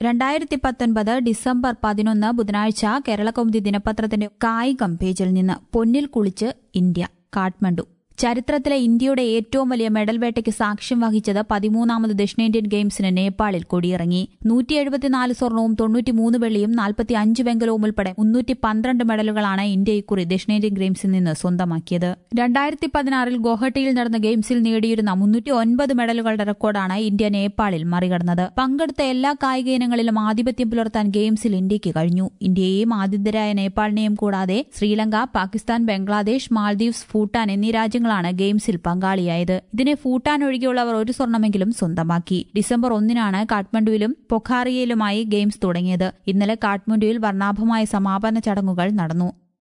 രണ്ടായിരത്തി പത്തൊൻപത് ഡിസംബർ പതിനൊന്ന് ബുധനാഴ്ച കേരളകൗമുദി ദിനപത്രത്തിന്റെ കായികം പേജിൽ നിന്ന് പൊന്നിൽ കുളിച്ച് ഇന്ത്യ കാഠ്മണ്ഡു ചരിത്രത്തിലെ ഇന്ത്യയുടെ ഏറ്റവും വലിയ മെഡൽ വേട്ടയ്ക്ക് സാക്ഷ്യം വഹിച്ചത് പതിമൂന്നാമത് ദക്ഷിണേന്ത്യൻ ഗെയിംസിന് നേപ്പാളിൽ കൊടിയിറങ്ങി നൂറ്റി എഴുപത്തിനാല് സ്വർണവും തൊണ്ണൂറ്റിമൂന്ന് വെള്ളിയും നാൽപ്പത്തി അഞ്ച് വെങ്കലവും ഉൾപ്പെടെ മുന്നൂറ്റി പന്ത്രണ്ട് മെഡലുകളാണ് ഇന്ത്യ ഇക്കുറി ദക്ഷിണേന്ത്യൻ ഗെയിംസിൽ നിന്ന് സ്വന്തമാക്കിയത് രണ്ടായിരത്തി പതിനാറിൽ ഗോഹട്ടിയിൽ നടന്ന ഗെയിംസിൽ നേടിയിരുന്ന മുന്നൂറ്റി ഒൻപത് മെഡലുകളുടെ റെക്കോർഡാണ് ഇന്ത്യ നേപ്പാളിൽ മറികടന്നത് പങ്കെടുത്ത എല്ലാ കായിക ഇനങ്ങളിലും ആധിപത്യം പുലർത്താൻ ഗെയിംസിൽ ഇന്ത്യക്ക് കഴിഞ്ഞു ഇന്ത്യയെയും ആതിഥ്യരായ നേപ്പാളിനെയും കൂടാതെ ശ്രീലങ്ക പാകിസ്ഥാൻ ബംഗ്ലാദേശ് മാൽദീവ്സ് ഭൂട്ടാൻ എന്നീ രാജ്യങ്ങളാണ് ഗെയിംസിൽ പങ്കാളിയായത് ഇതിനെ ഭൂട്ടാൻ ഒഴികെയുള്ളവർ ഒരു സ്വർണമെങ്കിലും സ്വന്തമാക്കി ഡിസംബർ ഒന്നിനാണ് കാഠ്മണ്ഡുവിലും പൊഖാറിയയിലുമായി ഗെയിംസ് തുടങ്ങിയത് ഇന്നലെ കാഠ്മണ്ഡുവിൽ വർണ്ണാഭമായ സമാപന ചടങ്ങുകൾ നടന്നു